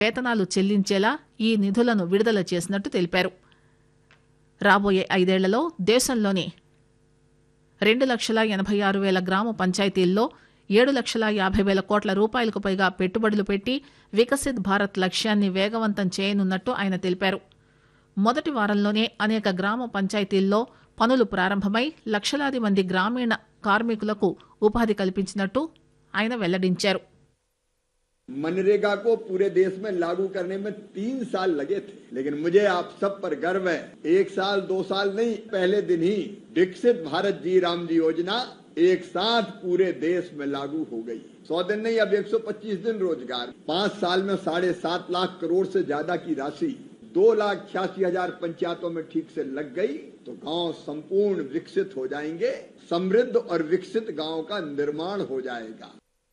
వేతనాలు చెల్లించేలా ఈ నిధులను విడుదల చేసినట్టు తెలిపారు రాబోయే ఐదేళ్లలో దేశంలోని రెండు లక్షల ఎనభై ఆరు వేల గ్రామ పంచాయతీల్లో ఏడు లక్షల యాభై వేల కోట్ల రూపాయలకు పైగా పెట్టుబడులు పెట్టి వికసిత్ భారత్ లక్ష్యాన్ని వేగవంతం చేయనున్నట్టు ఆయన తెలిపారు మొదటి వారంలోనే అనేక గ్రామ పంచాయతీల్లో పనులు ప్రారంభమై లక్షలాది మంది గ్రామీణ కార్మికులకు ఉపాధి కల్పించినట్టు ఆయన వెల్లడించారు मनरेगा को पूरे देश में लागू करने में तीन साल लगे थे लेकिन मुझे आप सब पर गर्व है एक साल दो साल नहीं पहले दिन ही विकसित भारत जी राम जी योजना एक साथ पूरे देश में लागू हो गई सौ दिन नहीं अब 125 दिन रोजगार पाँच साल में साढ़े सात लाख करोड़ से ज्यादा की राशि दो लाख छियासी हजार पंचायतों में ठीक से लग गई तो गांव संपूर्ण विकसित हो जाएंगे समृद्ध और विकसित गांव का निर्माण हो जाएगा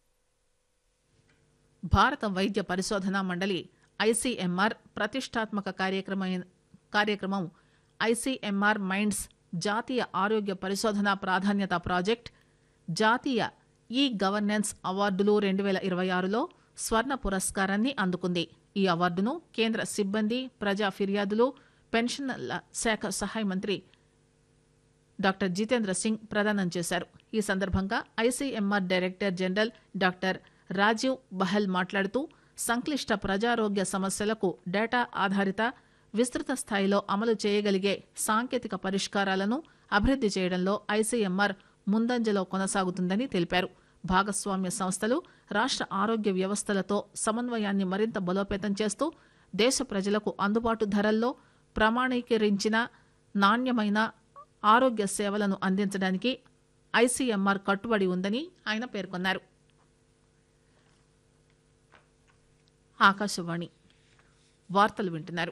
భారత వైద్య పరిశోధనా మండలి ఐసీఎంఆర్ ప్రతిష్టాత్మక కార్యక్రమం కార్యక్రమం ఐసీఎంఆర్ మైండ్స్ జాతీయ ఆరోగ్య పరిశోధన ప్రాధాన్యత ప్రాజెక్ట్ జాతీయ ఈ గవర్నెన్స్ అవార్డులు రెండు వేల ఇరవై ఆరులో స్వర్ణ పురస్కారాన్ని అందుకుంది ఈ అవార్డును కేంద్ర సిబ్బంది ప్రజా ఫిర్యాదులు పెన్షన్ల శాఖ సహాయ మంత్రి డాక్టర్ జితేంద్ర సింగ్ ప్రదానం చేశారు ఈ సందర్భంగా ICMR director general doctor Rajiv Bahl మాట్లాడుతూ సంక్లిష్ట ప్రజారోగ్య సమస్యలకు డేటా ఆధారిత విస్తృత స్థాయిలో అమలు చేయగలిగే సాంకేతిక పరిష్కారాలను అభివృద్ది చేయడంలో ఐసీఎంఆర్ ముందంజలో కొనసాగుతుందని తెలిపారు భాగస్వామ్య సంస్థలు రాష్ట్ర ఆరోగ్య వ్యవస్థలతో సమన్వయాన్ని మరింత బలోపేతం చేస్తూ దేశ ప్రజలకు అందుబాటు ధరల్లో ప్రమాణీకరించిన నాణ్యమైన ఆరోగ్య సేవలను అందించడానికి ఐసీఎంఆర్ కట్టుబడి ఉందని ఆయన పేర్కొన్నారు ఆకాశవాణి వార్తలు వింటున్నారు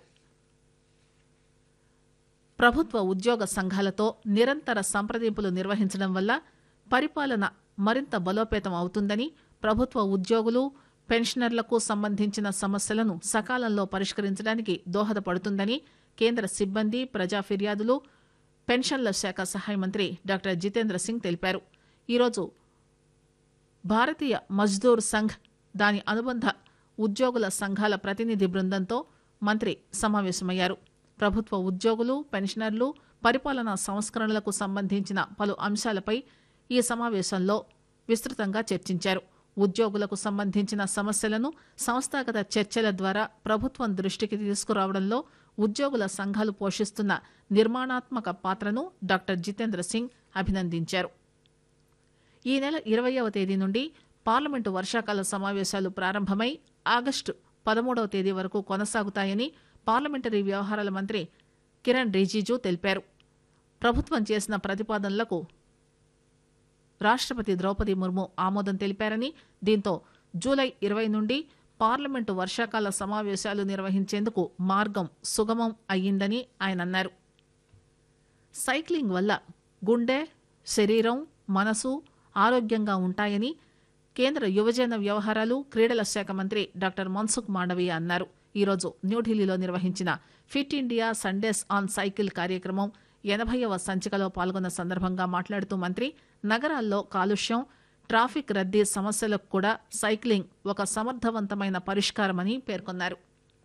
ప్రభుత్వ ఉద్యోగ సంఘాలతో నిరంతర సంప్రదింపులు నిర్వహించడం వల్ల పరిపాలన మరింత బలోపేతం అవుతుందని ప్రభుత్వ ఉద్యోగులు పెన్షనర్లకు సంబంధించిన సమస్యలను సకాలంలో పరిష్కరించడానికి దోహదపడుతుందని కేంద్ర సిబ్బంది ప్రజా ఫిర్యాదులు పెన్షన్ల శాఖ సహాయ మంత్రి డాక్టర్ జితేంద్ర సింగ్ తెలిపారు ఈరోజు భారతీయ మజ్దూర్ సంఘ్ దాని అనుబంధ ఉద్యోగుల సంఘాల ప్రతినిధి బృందంతో మంత్రి సమావేశమయ్యారు ప్రభుత్వ ఉద్యోగులు పెన్షనర్లు పరిపాలనా సంస్కరణలకు సంబంధించిన పలు అంశాలపై ఈ సమావేశంలో విస్తృతంగా చర్చించారు ఉద్యోగులకు సంబంధించిన సమస్యలను సంస్థాగత చర్చల ద్వారా ప్రభుత్వం దృష్టికి తీసుకురావడంలో ఉద్యోగుల సంఘాలు పోషిస్తున్న నిర్మాణాత్మక పాత్రను డాక్టర్ జితేంద్ర సింగ్ అభినందించారు ఈ నెల ఇరవయవ తేదీ నుండి పార్లమెంటు వర్షాకాల సమావేశాలు ప్రారంభమై ఆగస్టు పదమూడవ తేదీ వరకు కొనసాగుతాయని పార్లమెంటరీ వ్యవహారాల మంత్రి కిరణ్ రిజిజు తెలిపారు ప్రభుత్వం చేసిన ప్రతిపాదనలకు రాష్ట్రపతి ద్రౌపది ముర్ము ఆమోదం తెలిపారని దీంతో జూలై ఇరవై నుండి పార్లమెంటు వర్షాకాల సమావేశాలు నిర్వహించేందుకు మార్గం సుగమం అయ్యిందని ఆయన అన్నారు సైక్లింగ్ వల్ల గుండె శరీరం మనసు ఆరోగ్యంగా ఉంటాయని కేంద్ర యువజన వ్యవహారాలు క్రీడల శాఖ మంత్రి డాక్టర్ మన్సుఖ్ మాండవీయ అన్నారు ఈరోజు న్యూఢిల్లీలో నిర్వహించిన fit India Sundays on cycle కార్యక్రమం ఎనభైవ సంచికలో పాల్గొన్న సందర్భంగా మాట్లాడుతూ మంత్రి నగరాల్లో కాలుష్యం ట్రాఫిక్ రద్దీ సమస్యలకు కూడా సైక్లింగ్ ఒక సమర్థవంతమైన పరిష్కారమని పేర్కొన్నారు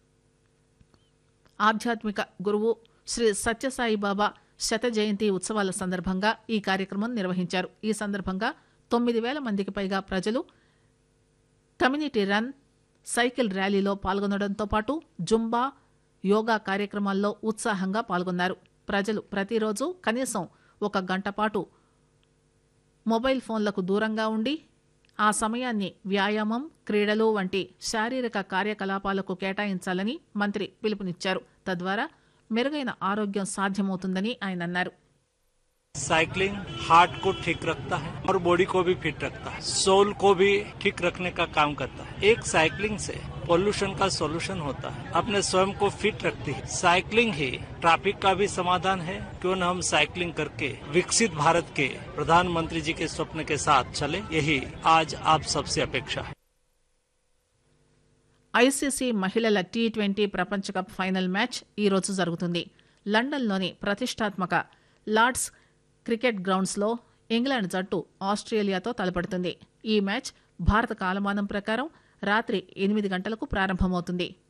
ఆధ్యాత్మిక గురువు శ్రీ సత్యసాయిబాబా శత జయంతి ఉత్సవాల సందర్భంగా ఈ కార్యక్రమం నిర్వహించారు ఈ సందర్భంగా తొమ్మిది వేల మందికి పైగా ప్రజలు కమ్యూనిటీ రన్ సైకిల్ ర్యాలీలో పాల్గొనడంతో పాటు జుంబా యోగా కార్యక్రమాల్లో ఉత్సాహంగా పాల్గొన్నారు ప్రజలు ప్రతిరోజు కనీసం ఒక గంట పాటు మొబైల్ ఫోన్లకు దూరంగా ఉండి ఆ సమయాన్ని వ్యాయామం క్రీడలు వంటి శారీరక కార్యకలాపాలకు కేటాయించాలని మంత్రి పిలుపునిచ్చారు తద్వారా మెరుగైన ఆరోగ్యం సాధ్యమవుతుందని ఆయన అన్నారు साइकिलिंग हार्ट को ठीक रखता है और बॉडी को भी फिट रखता है सोल को भी ठीक रखने का काम करता है एक साइकिलिंग से पोल्यूशन का सॉल्यूशन होता है अपने स्वयं को फिट रखती है साइकिलिंग ही ट्रैफिक का भी समाधान है क्यों न हम साइकिलिंग करके विकसित भारत के प्रधानमंत्री जी के स्वप्न के साथ चले यही आज आप सबसे अपेक्षा है ఐసీసీ మహిళల టీ ట్వంటీ ప్రపంచ కప్ ఫైనల్ మ్యాచ్ ఈ రోజు జరుగుతుంది లండన్లోని ప్రతిష్టాత్మక లార్డ్స్ క్రికెట్ గ్రౌండ్స్లో ఇంగ్లాండ్ జట్టు ఆస్ట్రేలియాతో తలపడుతుంది ఈ మ్యాచ్ భారత కాలమానం ప్రకారం రాత్రి ఎనిమిది గంటలకు ప్రారంభమవుతుంది